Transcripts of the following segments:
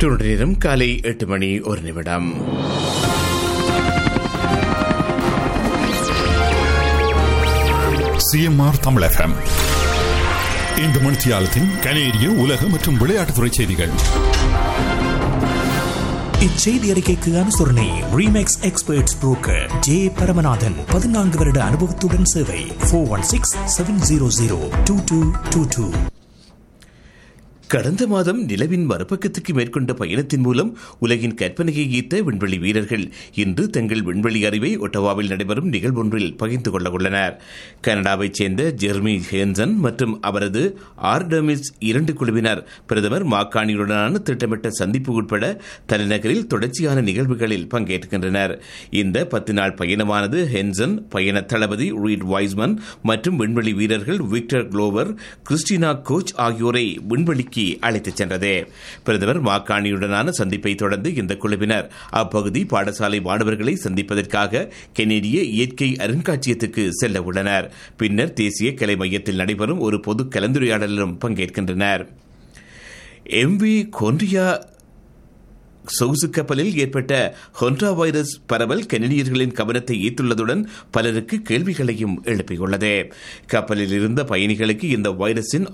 Toronto நேரம் காலை எட்டு மணி ஒரு நிமிடம் சிஎம்ஆர் தமிழ் எஃப்எம் இந்த மணித்தியாலத்தின் கனேடிய உலக மற்றும் விளையாட்டுத்துறை செய்திகள் இச்செய்தி அறிக்கைக்கு அனுசரணை Remax experts broker J Paramanathan பதினான்கு வருட அனுபவத்துடன் சேவை four one six seven zero zero two two two two கடந்த மாதம் நிலவின் மறுபக்கத்துக்கு மேற்கொண்ட பயணத்தின் மூலம் உலகின் கற்பனையை ஈர்த்த விண்வெளி வீரர்கள் இன்று தங்கள் விண்வெளி அறிவை ஒட்டவாவில் நடைபெறும் நிகழ்வொன்றில் பகிர்ந்து கொள்ள உள்ளனர் கனடாவைச் சேர்ந்த ஜெர்மி ஹேன்சன் மற்றும் அவரது ஆர்டமிஸ் இரண்டு குழுவினர் பிரதமர் மாக்கானியுடனான திட்டமிட்ட சந்திப்பு உட்பட தலைநகரில் தொடர்ச்சியான நிகழ்வுகளில் பங்கேற்கின்றனர் இந்த பத்து நாள் பயணமானது ஹென்சன் பயண தளபதி ரீட் வைஸ்மன் மற்றும் விண்வெளி வீரர்கள் விக்டர் குளோவர் கிறிஸ்டினா கோச் ஆகியோரை விண்வெளிக்கு அழைத்துச் சென்றது பிரதமர் மாக்காணியுடனான சந்திப்பை தொடர்ந்து இந்த குழுவினர் அப்பகுதி பாடசாலை மாணவர்களை சந்திப்பதற்காக கெனடிய இயற்கை அருங்காட்சியகத்துக்கு செல்ல உள்ளனர் பின்னர் தேசிய கலை மையத்தில் நடைபெறும் ஒரு பொது கலந்துரையாடலிலும் பங்கேற்கின்றனர் எம்வி கொன்றியா சொகுசு கப்பலில் ஏற்பட்ட ஹொன்டா வைரஸ் பரவல் கெனடியர்களின் கவனத்தை ஈர்த்துள்ளதுடன் பலருக்கு கேள்விகளையும் எழுப்பியுள்ளது கப்பலில் இருந்த பயணிகளுக்கு இந்த வைரஸின்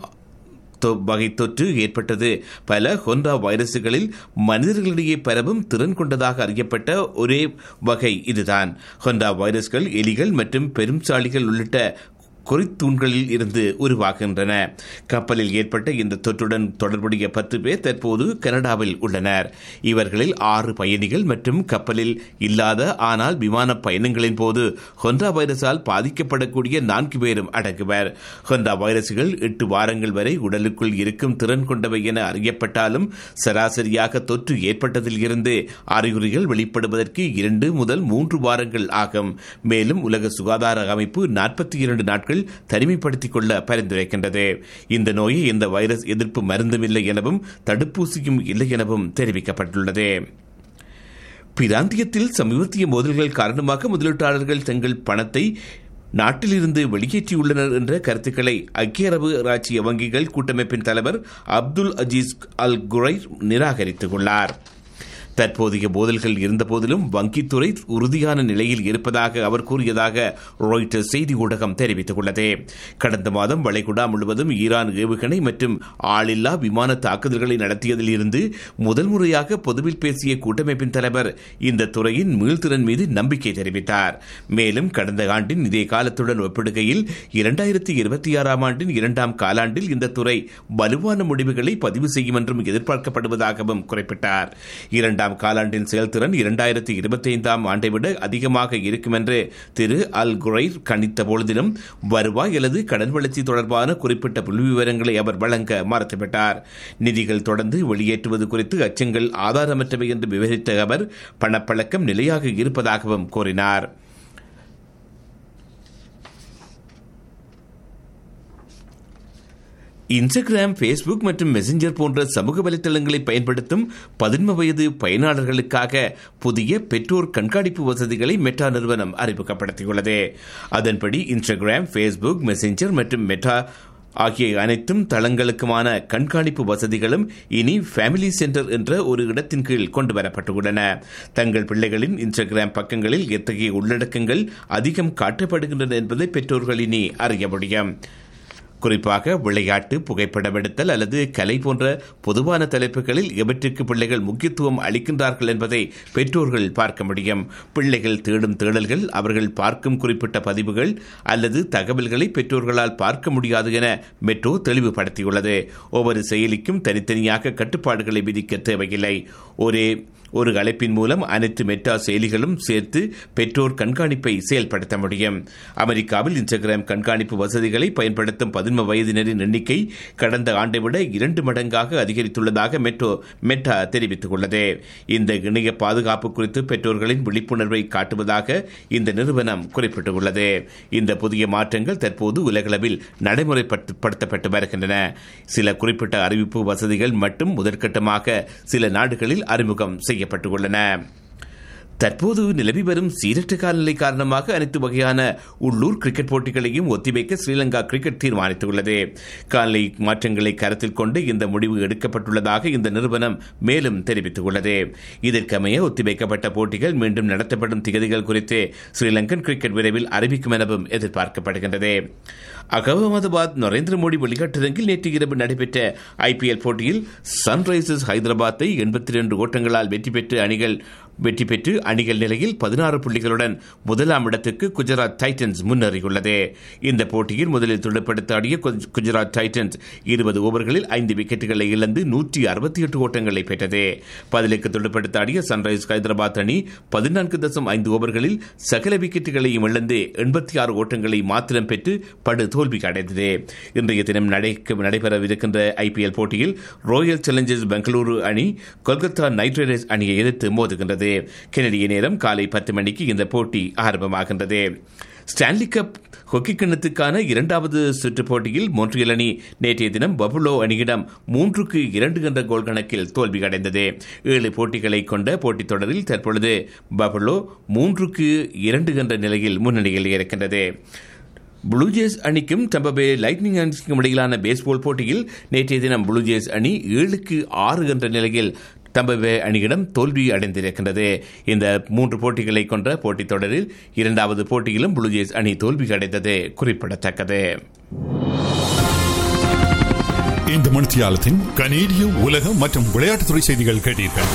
வகை தொற்று ஏற்பட்டது பல ஹொண்டா வைரசுகளில் மனிதர்களிடையே பரவும் திறன் கொண்டதாக அறியப்பட்ட ஒரே வகை இதுதான் ஹொண்டா வைரஸ்கள் எலிகள் மற்றும் பெரும்சாலிகள் உள்ளிட்ட குறித்தூண்களில் இருந்து உருவாகின்றன கப்பலில் ஏற்பட்ட இந்த தொற்றுடன் தொடர்புடைய பத்து பேர் தற்போது கனடாவில் உள்ளனர் இவர்களில் ஆறு பயணிகள் மற்றும் கப்பலில் இல்லாத ஆனால் விமான பயணங்களின் போது ஹொண்டா வைரஸால் பாதிக்கப்படக்கூடிய நான்கு பேரும் அடங்குவர் ஹொண்டா வைரசுகள் எட்டு வாரங்கள் வரை உடலுக்குள் இருக்கும் திறன் கொண்டவை என அறியப்பட்டாலும் சராசரியாக தொற்று ஏற்பட்டதில் இருந்து அறிகுறிகள் வெளிப்படுவதற்கு இரண்டு முதல் மூன்று வாரங்கள் ஆகும் மேலும் உலக சுகாதார அமைப்பு நாற்பத்தி இரண்டு நாட்கள் நாட்கள் தனிமைப்படுத்திக் கொள்ள பரிந்துரைக்கின்றது இந்த நோயை எந்த வைரஸ் எதிர்ப்பு மருந்தும் இல்லை எனவும் தடுப்பூசியும் இல்லை எனவும் தெரிவிக்கப்பட்டுள்ளது பிராந்தியத்தில் சமீபத்திய மோதல்கள் காரணமாக முதலீட்டாளர்கள் தங்கள் பணத்தை நாட்டிலிருந்து வெளியேற்றியுள்ளனர் என்ற கருத்துக்களை ஐக்கிய அரபு ராச்சிய வங்கிகள் கூட்டமைப்பின் தலைவர் அப்துல் அஜீஸ் அல் குரை நிராகரித்துள்ளார் தற்போதைய மோதல்கள் இருந்தபோதிலும் வங்கித்துறை உறுதியான நிலையில் இருப்பதாக அவர் கூறியதாக ராய்டர் செய்தி ஊடகம் தெரிவித்துள்ளது கடந்த மாதம் வளைகுடா முழுவதும் ஈரான் ஏவுகணை மற்றும் ஆளில்லா விமான தாக்குதல்களை நடத்தியதில் இருந்து முதல் முறையாக பொதுவில் பேசிய கூட்டமைப்பின் தலைவர் இந்த துறையின் மீள்திறன் மீது நம்பிக்கை தெரிவித்தார் மேலும் கடந்த ஆண்டின் இதே காலத்துடன் ஒப்பிடுகையில் இரண்டாயிரத்தி இருபத்தி ஆறாம் ஆண்டின் இரண்டாம் காலாண்டில் இந்த துறை வலுவான முடிவுகளை பதிவு செய்யும் என்றும் எதிர்பார்க்கப்படுவதாகவும் குறிப்பிட்டார் இரண்டாம் காலாண்டின் செயல்திறன் இரண்டாயிரத்தி இருபத்தி ஐந்தாம் ஆண்டை விட அதிகமாக இருக்கும் என்று திரு அல் குரை கணித்த பொழுதிலும் வருவாய் அல்லது கடன் வளர்ச்சி தொடர்பான குறிப்பிட்ட புள்ளி விவரங்களை அவர் வழங்க மறுத்துவிட்டார் நிதிகள் தொடர்ந்து வெளியேற்றுவது குறித்து அச்சங்கள் ஆதாரமற்றவை என்று விவரித்த அவர் பணப்பழக்கம் நிலையாக இருப்பதாகவும் கூறினார் இன்ஸ்டாகிராம் ஃபேஸ்புக் மற்றும் மெசஞ்சர் போன்ற சமூக வலைதளங்களை பயன்படுத்தும் பதின்ம வயது பயனாளர்களுக்காக புதிய பெற்றோர் கண்காணிப்பு வசதிகளை மெட்டா நிறுவனம் அறிமுகப்படுத்தியுள்ளது அதன்படி இன்ஸ்டாகிராம் ஃபேஸ்புக் மெசஞ்சர் மற்றும் மெட்டா ஆகிய அனைத்தும் தளங்களுக்குமான கண்காணிப்பு வசதிகளும் இனி ஃபேமிலி சென்டர் என்ற ஒரு இடத்தின் கீழ் கொண்டு வரப்பட்டுள்ளன தங்கள் பிள்ளைகளின் இன்ஸ்டாகிராம் பக்கங்களில் எத்தகைய உள்ளடக்கங்கள் அதிகம் காட்டப்படுகின்றன என்பதை பெற்றோர்கள் இனி அறிய முடியும் குறிப்பாக விளையாட்டு புகைப்படம் எடுத்தல் அல்லது கலை போன்ற பொதுவான தலைப்புகளில் எவற்றுக்கு பிள்ளைகள் முக்கியத்துவம் அளிக்கின்றார்கள் என்பதை பெற்றோர்கள் பார்க்க முடியும் பிள்ளைகள் தேடும் தேடல்கள் அவர்கள் பார்க்கும் குறிப்பிட்ட பதிவுகள் அல்லது தகவல்களை பெற்றோர்களால் பார்க்க முடியாது என மெட்ரோ தெளிவுபடுத்தியுள்ளது ஒவ்வொரு செயலிக்கும் தனித்தனியாக கட்டுப்பாடுகளை விதிக்க தேவையில்லை ஒரே ஒரு அழைப்பின் மூலம் அனைத்து மெட்டா செயலிகளும் சேர்த்து பெற்றோர் கண்காணிப்பை செயல்படுத்த முடியும் அமெரிக்காவில் இன்ஸ்டாகிராம் கண்காணிப்பு வசதிகளை பயன்படுத்தும் பதின்ம வயதினரின் எண்ணிக்கை கடந்த ஆண்டை விட இரண்டு மடங்காக அதிகரித்துள்ளதாக மெட்ரோ மெட்டா தெரிவித்துள்ளது இந்த இணைய பாதுகாப்பு குறித்து பெற்றோர்களின் விழிப்புணர்வை காட்டுவதாக இந்த நிறுவனம் குறிப்பிட்டுள்ளது இந்த புதிய மாற்றங்கள் தற்போது உலகளவில் நடைமுறைப்படுத்தப்பட்டு வருகின்றன சில குறிப்பிட்ட அறிவிப்பு வசதிகள் மட்டும் முதற்கட்டமாக சில நாடுகளில் அறிமுகம் செய்ய செய்யப்பட்டுள்ளன தற்போது நிலவி வரும் சீரற்ற காலநிலை காரணமாக அனைத்து வகையான உள்ளூர் கிரிக்கெட் போட்டிகளையும் ஒத்திவைக்க ஸ்ரீலங்கா கிரிக்கெட் தீர்மானித்துள்ளது காலநிலை மாற்றங்களை கருத்தில் கொண்டு இந்த முடிவு எடுக்கப்பட்டுள்ளதாக இந்த நிறுவனம் மேலும் தெரிவித்துள்ளது இதற்கமைய ஒத்திவைக்கப்பட்ட போட்டிகள் மீண்டும் நடத்தப்படும் திகதிகள் குறித்து ஸ்ரீலங்கன் கிரிக்கெட் விரைவில் அறிவிக்கும் எனவும் எதிர்பார்க்கப்படுகின்றது அகமதாபாத் நரேந்திர மோடி விளையாட்டரங்கில் நேற்று இரவு நடைபெற்ற ஐபிஎல் போட்டியில் சன்ரைசர்ஸ் ஹைதராபாத்தை எண்பத்தி இரண்டு ஓட்டங்களால் வெற்றி பெற்று அணிகள் வெற்றி பெற்று அணிகள் நிலையில் பதினாறு புள்ளிகளுடன் முதலாம் இடத்துக்கு குஜராத் டைட்டன்ஸ் முன்னேறியுள்ளது இந்த போட்டியில் முதலில் துடுப்படுத்த ஆடிய குஜ- குஜராத் டைட்டன்ஸ் இருபது ஓவர்களில் ஐந்து விக்கெட்டுகளை இழந்து நூற்றி அறுபத்தி எட்டு ஓட்டங்களை பெற்றது பதிலுக்கு துடுப்படுத்த ஆடிய சன்ரைஸ் ஹைதராபாத் அணி பதினான்கு தசம் ஐந்து ஓவர்களில் சகல விக்கெட்டுகளையும் இழந்து எண்பத்தி ஆறு ஓட்டங்களை மாத்திரம் பெற்று படு தோல்வி அடைந்தது இன்றைய தினம் நடக்க- நடைபெறவிருக்கின்ற ஐபிஎல் போட்டியில் ராயல் சேலஞ்சர்ஸ் பெங்களூரு அணி கொல்கத்தா நைட் ரைடர்ஸ் அணியை எதிர்த்து மோதுகின்றது கெனடிய நேரம் காலை பத்து மணிக்கு இந்த போட்டி ஆரம்பமாகின்றது ஸ்டான்லி கப் ஹொக்கி கிண்ணத்துக்கான இரண்டாவது சுற்றுப் போட்டியில் மோன்ட்ரியல் அணி நேற்றைய தினம் பபுலோ அணியிடம் மூன்றுக்கு இரண்டு என்ற கோல் கணக்கில் தோல்வி அடைந்தது ஏழு போட்டிகளை கொண்ட போட்டித் தொடரில் தற்பொழுது பபுலோ மூன்றுக்கு இரண்டு என்ற நிலையில் முன்னணியில் இருக்கின்றது ப்ளூ ஜேஸ் அணிக்கும் டம்பபே லைட்னிங் அணிக்கும் இடையிலான பேஸ்பால் போட்டியில் நேற்றைய தினம் ப்ளூ ஜேஸ் அணி ஏழுக்கு ஆறு என்ற நிலையில் டம்பபே அணியிடம் தோல்வி அடைந்திருக்கின்றது இந்த மூன்று போட்டிகளை கொண்ட போட்டித் தொடரில் இரண்டாவது போட்டியிலும் ப்ளூ ஜேஸ் அணி தோல்வி அடைந்தது குறிப்பிடத்தக்கது இந்த மணித்தியாலத்தின் கனேடிய உலக மற்றும் விளையாட்டுத்துறை செய்திகள் கேட்டீர்கள்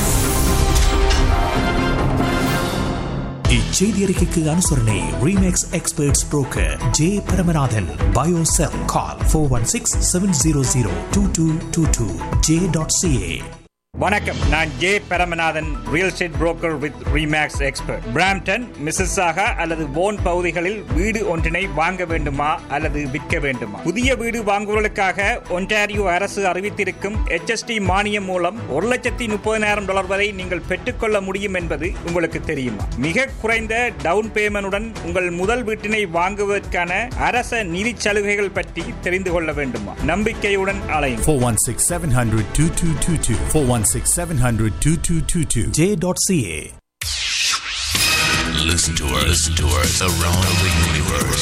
இச்செய்தி அறிக்கைக்கு அனுசரணை Remax experts broker J Paramanathan பயோசெல் call four one six seven zero zero two two two two J dot CA வணக்கம் நான் J Paramanathan real estate broker with Remax expert Brampton Mississauga அல்லது போன் பகுதிகளில் வீடு ஒன்றினை வாங்க வேண்டுமா அல்லது விற்க வேண்டுமா புதிய வீடு வாங்குவதற்காக ஒன்டாரியோ அரசு அறிவித்திருக்கும் HST மானியம் மூலம் ஒரு லட்சத்தி முப்பதினாயிரம் டாலர் வரை நீங்கள் பெற்றுக்கொள்ள முடியும் என்பது உங்களுக்கு தெரியுமா மிக குறைந்த டவுன் பேமெண்டுடன் உங்கள் முதல் வீட்டினை வாங்குவதற்கான அரச நிதி சலுகைகள் பற்றி தெரிந்து கொள்ள வேண்டுமா நம்பிக்கையுடன் அலையும் 416 700 2222. 416 700 2222. J dot CA Listen to us, listen to us around the universe.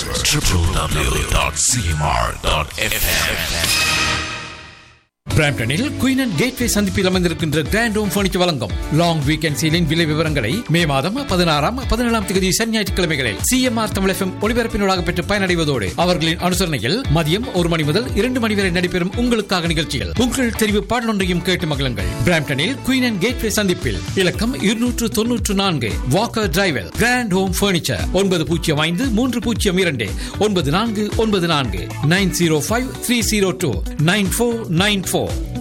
www.cmr.fm. பிராம்டனில் குயின் அண்ட் கேட்வே சந்திப்பில் அமைந்திருக்கின்ற கிராண்ட் ஹோம் பர்னிச்சர் வழங்கும் லாங் வீக்கெண்ட் சீலின் விலை விவரங்களை மே மாதம் பதினாறாம் பதினேழாம் தேதி சனி ஞாயிற்றுக்கிழமைகளில் சிஎம்ஆர் தமிழ் எஃப்எம் ஒளிபரப்பினூடாக பெற்று பயனடைவதோடு அவர்களின் அனுசரணையில் மதியம் ஒரு மணி முதல் இரண்டு மணி வரை நடைபெறும் உங்களுக்காக நிகழ்ச்சியில் உங்கள் தெரிவு பாடலொன்றையும் கேட்டு மகிழுங்கள் பிராம்டனில் குயின் அண்ட் கேட்வே சந்திப்பில் இலக்கம் இருநூற்று தொன்னூற்று நான்கு walker drive grand home furniture ஒன்பது பூஜ்ஜியம் ஐந்து மூன்று பூஜ்ஜியம் இரண்டு ஒன்பது நான்கு ஒன்பது நான்கு nine zero five three zero two nine four nine four